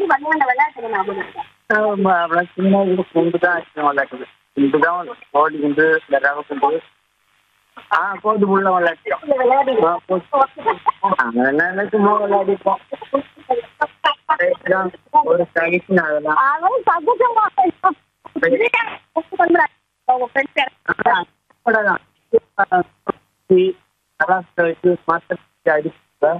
விளையாண்ட விளையாட்டு ஞாபகம் இருக்கா அப்புறம் சின்ன இது குண்டு தான் வச்சு விளையாட்டுது குண்டு தான் கோடி குண்டு இந்த ரவை குண்டு ஆ கோடி புள்ள விளையாட்டியோம் இந்த விளையாடி ஆ, கோடி. என்ன சும்மா விளையாடிப்போம் அதெல்லாம் ஒரு கழிச்சு அதெல்லாம் அவன் சகஜமா உங்க ஃப்ரெண்ட்ஸ் அவ்வளோதான் அதான் வச்சு மாற்றி அடிச்சு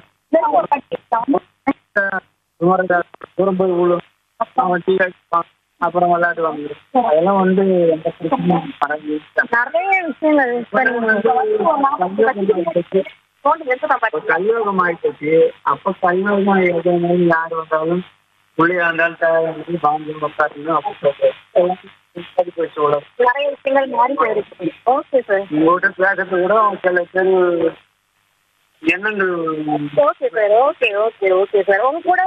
தூரம் போய் விழும் அவன் டீ அடிப்பான் அப்புறம் விளையாடுவாங்க அதெல்லாம் வந்து எந்த பிரச்சனையும் பரவி நிறைய விஷயங்கள் இப்போ கலியோகம் ஆயிடுச்சு அப்போ கலியோகம் ஆகிடுது யார் வந்தாலும் புள்ளியா இருந்தாலும் தேவை வாங்கி உட்காந்து அப்போ போயிடுச்சு உலகம் நிறைய விஷயங்கள் மாறி போயிருக்கு ஓகே சார் உங்கள்கிட்ட பேசுறது கூட சில பேர் எண்ணங்கள் okay sir okay okay okay sir உங்க கூட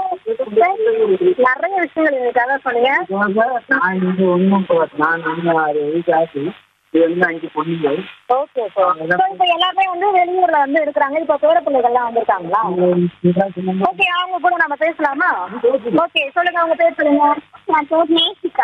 நிறைய விஷயங்கள் இன்னைக்காக சொன்னீங்க நான் இங்க ஒன்றும் நான் நம்ம அது வயசு ஆச்சு இது வந்து அஞ்சு பொண்ணுங்க ஓகே சார் இப்போ எல்லாருமே வந்து வெளியூர்ல வந்து இருக்கிறாங்க இப்போ பேர பிள்ளைகள்லாம் வந்திருக்காங்களா ஓகே அவங்க கூட நம்ம பேசலாமா ஓகே சொல்லுங்க அவங்க பேர் சொல்லுங்க நான் பேர் நேசிகா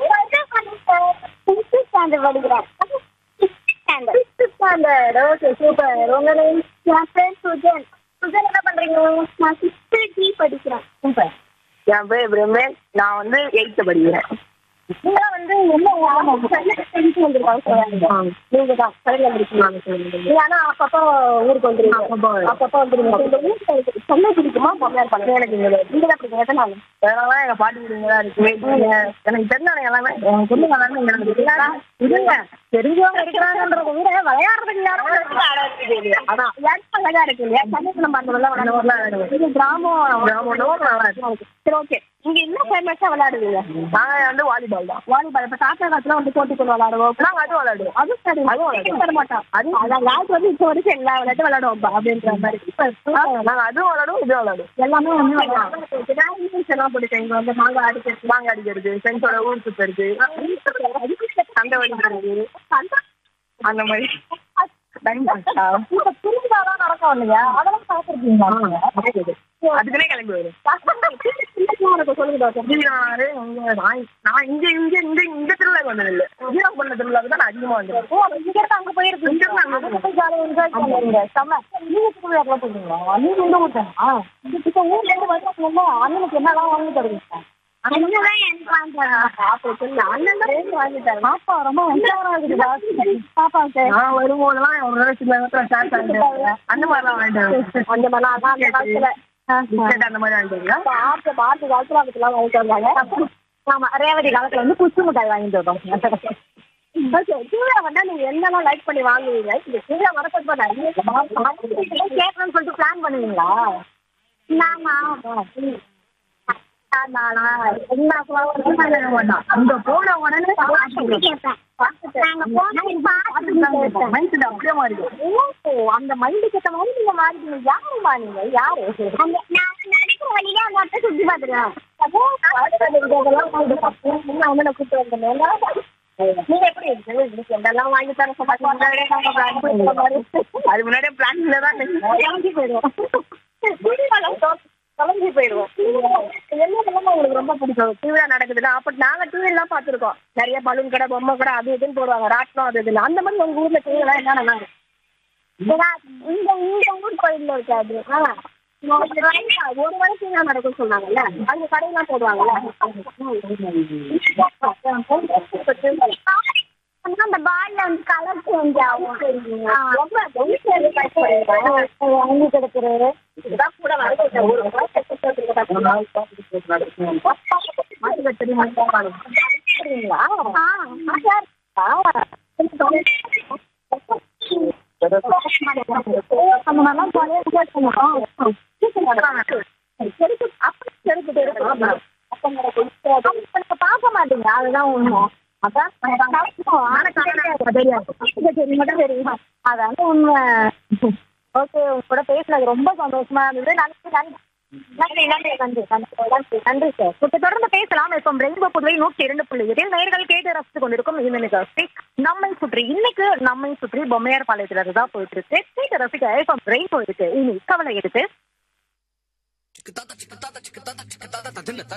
ஃபிஃப்த் ஸ்டாண்டர்ட் படிக்கிறேன் ஃபிஃப்த் ஸ்டாண்டர்ட் ஓகே சூப்பர் உங்க நேம் என் பேர் சுஜன் சுஜன் என்ன பண்றீங்க நான் சிக்ஸ்த் டி படிக்கிறேன் சூப்பர் என் பேர் பிரமேஷ் நான் வந்து எயித்து படிக்கிறேன் நீங்க வந்து என்ன டென்த் வந்துருக்காங்க நீங்க தான் சைடுல இருக்கீங்க ஆனா அப்பப்போ ஊருக்கு வந்துருவீங்க அப்பப்போ வந்துருவீங்க இந்த ஊருக்கு சென்னை பிடிக்குமா பொம்மையார் பண்ண எனக்கு இங்க நீங்க தான் பிடிக்கும் எத்தனை அதனால எங்க பாட்டி வீடுங்க தான் இருக்கு இங்க எனக்கு தெரிஞ்சவங்க எல்லாமே எங்க பொண்ணுங்க எல்லாமே இங்க இருக்கு இருங்க தெரிஞ்சவங்க இருக்கிறாங்கன்றத விட விளையாடுறதுக்கு யாரும் அதான் விளையாட்டு அழகா இருக்கு இல்லையா சென்னைக்கு நம்ம அந்த வெள்ளம் விளையாடுவோம் இது கிராமம் கிராமம் நல்லா இருக்கு. சரி ஓகே இங்க என்ன ஃபேமஸா விளையாடுவீங்க நாங்க வந்து வாலிபால் தான் வாலிபால் இப்ப தாத்தா காலத்துல வந்து போட்டி கொண்டு விளையாடுவோம் நாங்க அது விளையாடுவோம் அதுவும் சரி அதுவும் தர மாட்டோம் அது அதான் லாஸ்ட் வந்து இப்போ வரைக்கும் எல்லா விளையாட்டு விளையாடுவோம் அப்படின்ற மாதிரி இப்ப நாங்க அதுவும் விளையாடுவோம் இதுவும் விளையாடுவோம் எல்லாமே வந்து விளையாடுவோம் எல்லாம் பிடிக்கும் இங்க வந்து மாங்காய் அடிக்கிறது மாங்க அடிக்கிறது ஃப்ரெண்ட்ஸோட ஊர் சுத்துறது சண்டை வடிக்கிறது அந்த மாதிரி டைம் பாஸ்டா இப்ப திருவிழாலாம் நடக்கும் இல்லையா அதெல்லாம் பார்த்துருக்கீங்களா அதுக்குனே கிளம்பி வரும் எனக்கு சொல்லுங்க டாக்டர் திருவிழானாலே இங்க நான் நான் இங்க இங்க இந்த இந்த திருவிழாக்கு வந்தது இல்ல வீரா பண்ண திருவிழாக்கு தான் நான் அதிகமா வந்தேன் ஓ இங்க இருந்து அங்க போயிருக்கு இங்க இருந்து அங்க போய் ஜாலியா என்ஜாய் பண்ணுவீங்க செம்ம நீங்க திருவிழாக்குலாம் போவீங்களா நீங்க எந்த ஊர் தானா இப்ப ஊர்ல இருந்து வந்தாங்க அண்ணனுக்கு என்னலாம் வாங்கி தருவீங்க அண்ணன் எனக்கு வாங்கி அப்படி சொல்லு அண்ணன் தான் வாங்கி தரேன் பாப்பா ரொம்ப உஷாரா இருக்குது பாப்பாக்கு நான் வரும்போதெல்லாம் ஒரு நாள் சில நேரத்தில் ஷேர் பண்ணிட்டு அந்த மாதிரிலாம் வாங்கிட்டு அந்த மாதிரி அதான் அந்த காலத்துல பிஸ்கட் அந்த மாதிரி வாங்கிட்டு அப்ப ஆட்டு பாட்டு காலத்துல அதுக்கெல்லாம் வாங்கிட்டு வந்தாங்க ஆமா ரேவதி காலத்துல வந்து குச்சி மிட்டாய் வாங்கிட்டு வந்தோம் ஓகே திருவிழா வந்தா நீங்க என்னெல்லாம் லைக் பண்ணி வாங்குவீங்க இந்த திருவிழா வரப்போ நிறைய கேட்கணும்னு சொல்லிட்டு பிளான் பண்ணுவீங்களா நாமா அங்க போன உடனே மைண்ட் அப்படியே மாறி அந்த மைண்டுக்கு ஏற்ற மாதிரி நீங்க மாறிட்டீங்க யாருமா நீங்க யாரு நடக்கிற வழியில அந்த அட்டை சுத்தி பாத்துருவேன் கூப்பிட்டு வந்தேன் நீங்க எப்படி இருக்கு எல்லாம் வாங்கி தர சொன்னாங்க அது முன்னாடியே பிளான்ல தான் கிளம்பி போயிடுவோம் கிளம்பி போயிடுவோம் என்ன கிழமை உங்களுக்கு ரொம்ப பிடிக்கும் திருவிழா நடக்குதுல அப்ப நாங்க டிவி எல்லாம் பாத்துருக்கோம் நிறைய பலூன் கடை பொம்மை கடை அது இதுன்னு போடுவாங்க ராட்டினம் அது இதுன்னு அந்த மாதிரி உங்க ஊர்ல திருவிழா என்ன நல்லா இருக்கும் ஏன்னா, இந்த இந்த ஊர் கோயில்ல இருக்காது ஆ. ஒரு வாரம் திருவிழா நடக்கும் சொன்னாங்கல்ல அங்க கடையெல்லாம் போடுவாங்கல்ல அந்த பால்ல வந்து கலர் சேஞ்ச் ஆகும் ரொம்ப வாங்கி கொடுக்குறது இதுதான் கூட வரக்கூட்ட ஒரு சரிங்களா அந்த மாதிரிலாம் ஜாலியாக என்ஜாய் பண்ணுவோம் பார்க்க மாட்டீங்க அதுதான் உண்மை அதான் மட்டும் தெரியும் அதான் உண்மை ஓகே உங்க கூட பேசுனது ரொம்ப சந்தோஷமா இருந்தது நன்றி நன்றி நன்றி நன்றி நன்றி நன்றி நன்றி நன்றி சார் இப்போ தொடர்ந்து பேசலாம் இப்போ ரெயின்போ புதுவை நூற்றி இரண்டு புள்ளி இதில் நேர்கள் கேட்டு ரசித்து கொண்டிருக்கும் இந்த நிகழ்ச்சி நம்மை சுற்றி இன்னைக்கு நம்மை சுற்றி பொம்மையார் பாளையத்துல இருந்து தான் போயிட்டு இருக்கு கேட்டு ரசிக்க இப்போ ரெயின்போ இருக்கு இனி கவலை இருக்கு